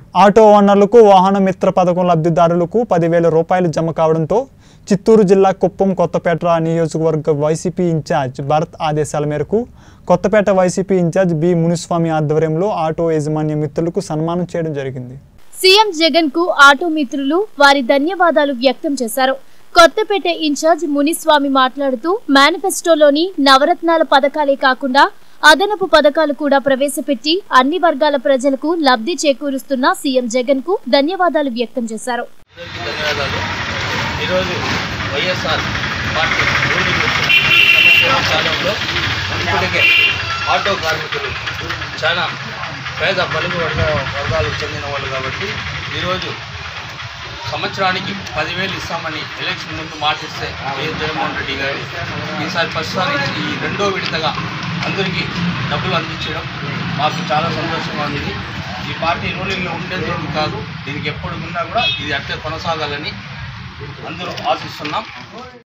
auto ఓనర్లకు వాహన మిత్ర పథకం లబ్ధిదారులకు పదివేల రూపాయలు జమ కావడంతో చిత్తూరు జిల్లా కుప్పం కొత్తపేట నియోజకవర్గ వైసీపీ ఇన్ఛార్జ్ భరత్ ఆదేశాల మేరకు కొత్తపేట వైసీపీ ఇన్ఛార్జ్ బి మునిస్వామి ఆధ్వర్యంలో ఆటో యాజమాన్య మిత్రులకు సన్మానం చేయడం జరిగింది సీఎం జగన్ కు ఆటో మిత్రులు వారి ధన్యవాదాలు వ్యక్తం చేశారు కొత్తపేట ఇన్ఛార్జ్ మునిస్వామి మాట్లాడుతూ మేనిఫెస్టోలోని నవరత్నాల పథకాలే కాకుండా అదనపు పథకాలు కూడా ప్రవేశపెట్టి అన్ని వర్గాల ప్రజలకు లబ్ధి చేకూరుస్తున్న సీఎం జగన్ కు ధన్యవాదాలు వ్యక్తం చేశారు అందరికీ ధన్యవాదాలు ఈరోజు వైఎస్ఆర్ పార్టీ రూలింగ్ వచ్చిన సంవత్సరాల కాలంలో ఇప్పటికే ఆటో కార్మికులు చాలా పేద బలుగు వర్గ వర్గాలకు చెందిన వాళ్ళు కాబట్టి ఈరోజు సంవత్సరానికి పదివేలు ఇస్తామని ఎలక్షన్ ముందు మాటిస్తే వైఎస్ జగన్మోహన్ రెడ్డి గారు ఈసారి ప్రస్తుతానికి ఈ రెండో విడతగా అందరికీ డబ్బులు అందించడం మాకు చాలా సంతోషంగా ఉంది ఈ పార్టీ రూలింగ్లో ఉండేది కాదు దీనికి ఎప్పుడు ఉన్నా కూడా ఇది అట్లే కొనసాగాలని అందరూ ఆశిస్తున్నాం